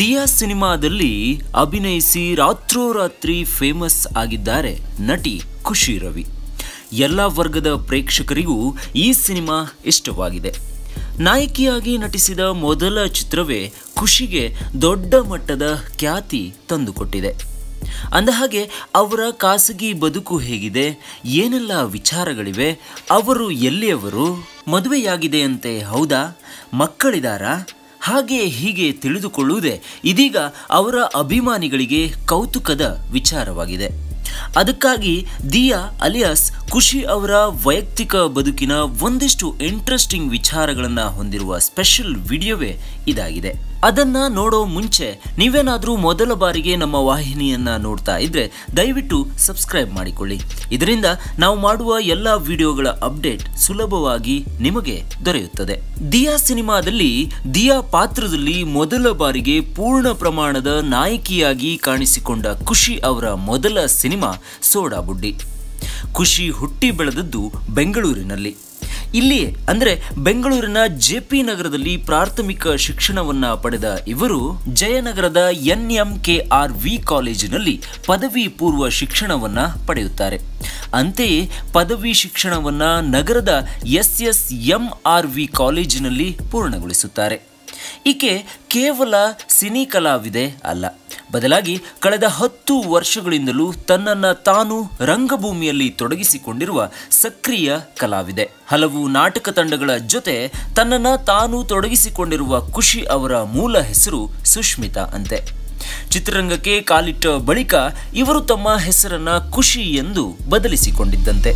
ದಿಯಾ ಸಿನಿಮಾದಲ್ಲಿ ಅಭಿನಯಿಸಿ ರಾತ್ರೋರಾತ್ರಿ ಫೇಮಸ್ ಆಗಿದ್ದಾರೆ ನಟಿ ಖುಷಿ ರವಿ ಎಲ್ಲ ವರ್ಗದ ಪ್ರೇಕ್ಷಕರಿಗೂ ಈ ಸಿನಿಮಾ ಇಷ್ಟವಾಗಿದೆ ನಾಯಕಿಯಾಗಿ ನಟಿಸಿದ ಮೊದಲ ಚಿತ್ರವೇ ಖುಷಿಗೆ ದೊಡ್ಡ ಮಟ್ಟದ ಖ್ಯಾತಿ ತಂದುಕೊಟ್ಟಿದೆ ಅಂದಹಾಗೆ ಅವರ ಖಾಸಗಿ ಬದುಕು ಹೇಗಿದೆ ಏನೆಲ್ಲ ವಿಚಾರಗಳಿವೆ ಅವರು ಎಲ್ಲಿಯವರು ಮದುವೆಯಾಗಿದೆಯಂತೆ ಹೌದಾ ಮಕ್ಕಳಿದಾರಾ ಹಾಗೆ ಹೀಗೆ ತಿಳಿದುಕೊಳ್ಳುವುದೇ ಇದೀಗ ಅವರ ಅಭಿಮಾನಿಗಳಿಗೆ ಕೌತುಕದ ವಿಚಾರವಾಗಿದೆ ಅದಕ್ಕಾಗಿ ದಿಯಾ ಅಲಿಯಾಸ್ ಖುಷಿ ಅವರ ವೈಯಕ್ತಿಕ ಬದುಕಿನ ಒಂದಿಷ್ಟು ಇಂಟ್ರೆಸ್ಟಿಂಗ್ ವಿಚಾರಗಳನ್ನು ಹೊಂದಿರುವ ಸ್ಪೆಷಲ್ ವಿಡಿಯೋವೇ ಇದಾಗಿದೆ ಅದನ್ನ ನೋಡೋ ಮುಂಚೆ ನೀವೇನಾದರೂ ಮೊದಲ ಬಾರಿಗೆ ನಮ್ಮ ವಾಹಿನಿಯನ್ನ ನೋಡ್ತಾ ಇದ್ರೆ ದಯವಿಟ್ಟು ಸಬ್ಸ್ಕ್ರೈಬ್ ಮಾಡಿಕೊಳ್ಳಿ ಇದರಿಂದ ನಾವು ಮಾಡುವ ಎಲ್ಲ ವಿಡಿಯೋಗಳ ಅಪ್ಡೇಟ್ ಸುಲಭವಾಗಿ ನಿಮಗೆ ದೊರೆಯುತ್ತದೆ ದಿಯಾ ಸಿನಿಮಾದಲ್ಲಿ ದಿಯಾ ಪಾತ್ರದಲ್ಲಿ ಮೊದಲ ಬಾರಿಗೆ ಪೂರ್ಣ ಪ್ರಮಾಣದ ನಾಯಕಿಯಾಗಿ ಕಾಣಿಸಿಕೊಂಡ ಖುಷಿ ಅವರ ಮೊದಲ ಸಿನಿಮಾ ಸೋಡಾ ಬುಡ್ಡಿ ಖುಷಿ ಹುಟ್ಟಿ ಬೆಳೆದದ್ದು ಬೆಂಗಳೂರಿನಲ್ಲಿ ಇಲ್ಲಿಯೇ ಅಂದರೆ ಬೆಂಗಳೂರಿನ ಜೆ ಪಿ ನಗರದಲ್ಲಿ ಪ್ರಾಥಮಿಕ ಶಿಕ್ಷಣವನ್ನ ಪಡೆದ ಇವರು ಜಯನಗರದ N M K R V ಕಾಲೇಜಿನಲ್ಲಿ ಪದವಿ ಪೂರ್ವ ಶಿಕ್ಷಣವನ್ನ ಪಡೆಯುತ್ತಾರೆ ಅಂತೆಯೇ ಪದವಿ ಶಿಕ್ಷಣವನ್ನ ನಗರದ S S M R V ಕಾಲೇಜಿನಲ್ಲಿ ಪೂರ್ಣಗೊಳಿಸುತ್ತಾರೆ ಈಕೆ ಕೇವಲ ಸಿನಿ ಕಲಾವಿದೆ ಅಲ್ಲ ಬದಲಾಗಿ ಕಳೆದ ಹತ್ತು ವರ್ಷಗಳಿಂದಲೂ ತನ್ನನ್ನು ತಾನು ರಂಗಭೂಮಿಯಲ್ಲಿ ತೊಡಗಿಸಿಕೊಂಡಿರುವ ಸಕ್ರಿಯ ಕಲಾವಿದೆ ಹಲವು ನಾಟಕ ತಂಡಗಳ ಜೊತೆ ತನ್ನನ್ನು ತಾನು ತೊಡಗಿಸಿಕೊಂಡಿರುವ ಖುಷಿ ಅವರ ಮೂಲ ಹೆಸರು ಸುಷ್ಮಿತಾ ಅಂತೆ ಚಿತ್ರರಂಗಕ್ಕೆ ಕಾಲಿಟ್ಟ ಬಳಿಕ ಇವರು ತಮ್ಮ ಹೆಸರನ್ನ ಖುಷಿ ಎಂದು ಬದಲಿಸಿಕೊಂಡಿದ್ದಂತೆ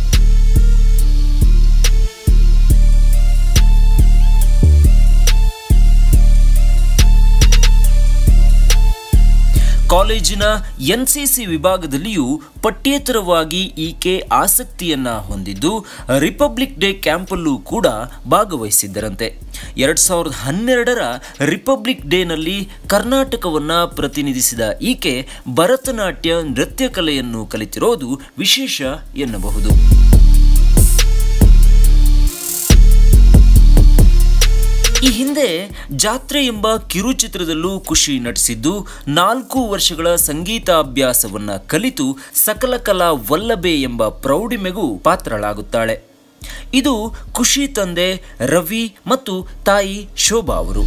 ಕಾಲೇಜಿನ ಎನ್ಸಿಸಿ ವಿಭಾಗದಲ್ಲಿಯೂ ಪಠ್ಯೇತರವಾಗಿ ಈಕೆ ಆಸಕ್ತಿಯನ್ನ ಹೊಂದಿದ್ದು ರಿಪಬ್ಲಿಕ್ ಡೇ ಕ್ಯಾಂಪಲ್ಲೂ ಕೂಡ ಭಾಗವಹಿಸಿದ್ದರಂತೆ ಎರಡ್ ಸಾವಿರದ ಹನ್ನೆರಡರ ರಿಪಬ್ಲಿಕ್ ಡೇನಲ್ಲಿ ಕರ್ನಾಟಕವನ್ನ ಪ್ರತಿನಿಧಿಸಿದ ಈಕೆ ಭರತನಾಟ್ಯ ನೃತ್ಯ ಕಲೆಯನ್ನು ಕಲಿತಿರೋದು ವಿಶೇಷ ಎನ್ನಬಹುದು ಈ ಹಿಂದೆ ಜಾತ್ರೆ ಎಂಬ ಕಿರುಚಿತ್ರದಲ್ಲೂ ಖುಷಿ ನಟಿಸಿದ್ದು ನಾಲ್ಕು ವರ್ಷಗಳ ಸಂಗೀತಾಭ್ಯಾಸವನ್ನ ಕಲಿತು ಸಕಲ ಕಲಾ ವಲ್ಲಭೆ ಎಂಬ ಪ್ರೌಢಿಮೆಗೂ ಪಾತ್ರಳಾಗುತ್ತಾಳೆ ಇದು ಖುಷಿ ತಂದೆ ರವಿ ಮತ್ತು ತಾಯಿ ಶೋಭಾ ಅವರು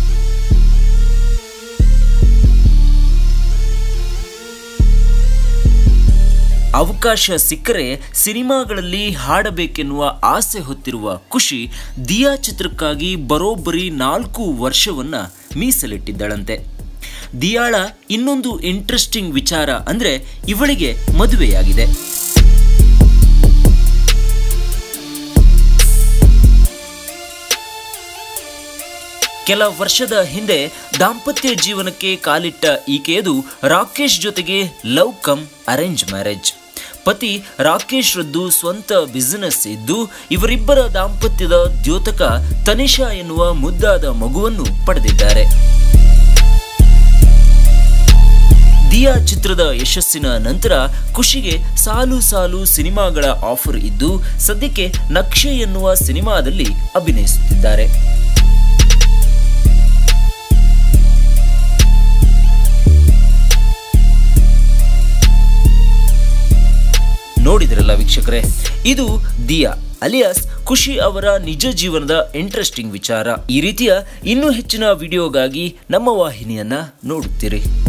ಅವಕಾಶ ಸಿಕ್ಕರೆ ಸಿನಿಮಾಗಳಲ್ಲಿ ಹಾಡಬೇಕೆನ್ನುವ ಆಸೆ ಹೊತ್ತಿರುವ ಖುಷಿ ದಿಯಾ ಚಿತ್ರಕ್ಕಾಗಿ ಬರೋಬ್ಬರಿ ನಾಲ್ಕು ವರ್ಷವನ್ನ ಮೀಸಲಿಟ್ಟಿದ್ದಳಂತೆ ದಿಯಾಳ ಇನ್ನೊಂದು ಇಂಟ್ರೆಸ್ಟಿಂಗ್ ವಿಚಾರ ಅಂದ್ರೆ ಇವಳಿಗೆ ಮದುವೆಯಾಗಿದೆ ಕೆಲ ವರ್ಷದ ಹಿಂದೆ ದಾಂಪತ್ಯ ಜೀವನಕ್ಕೆ ಕಾಲಿಟ್ಟ ಈಕೆಯದು ರಾಕೇಶ್ ಜೊತೆಗೆ ಲವ್ ಕಮ್ ಅರೇಂಜ್ ಮ್ಯಾರೇಜ್ ಪತಿ ರಾಕೇಶ್ ರದ್ದು ಸ್ವಂತ ಬಿಸಿನೆಸ್ ಇದ್ದು ಇವರಿಬ್ಬರ ದಾಂಪತ್ಯದ ದ್ಯೋತಕ ತನಿಷಾ ಎನ್ನುವ ಮುದ್ದಾದ ಮಗುವನ್ನು ಪಡೆದಿದ್ದಾರೆ ದಿಯಾ ಚಿತ್ರದ ಯಶಸ್ಸಿನ ನಂತರ ಖುಷಿಗೆ ಸಾಲು ಸಾಲು ಸಿನಿಮಾಗಳ ಆಫರ್ ಇದ್ದು ಸದ್ಯಕ್ಕೆ ನಕ್ಷೆ ಎನ್ನುವ ಸಿನಿಮಾದಲ್ಲಿ ಅಭಿನಯಿಸುತ್ತಿದ್ದಾರೆ ನೋಡಿದ್ರಲ್ಲ ವೀಕ್ಷಕರೇ ಇದು ದಿಯಾ ಅಲಿಯಾಸ್ ಖುಷಿ ಅವರ ನಿಜ ಜೀವನದ ಇಂಟ್ರೆಸ್ಟಿಂಗ್ ವಿಚಾರ ಈ ರೀತಿಯ ಇನ್ನೂ ಹೆಚ್ಚಿನ ವಿಡಿಯೋಗಾಗಿ ನಮ್ಮ ವಾಹಿನಿಯನ್ನ ನೋಡುತ್ತೀರಿ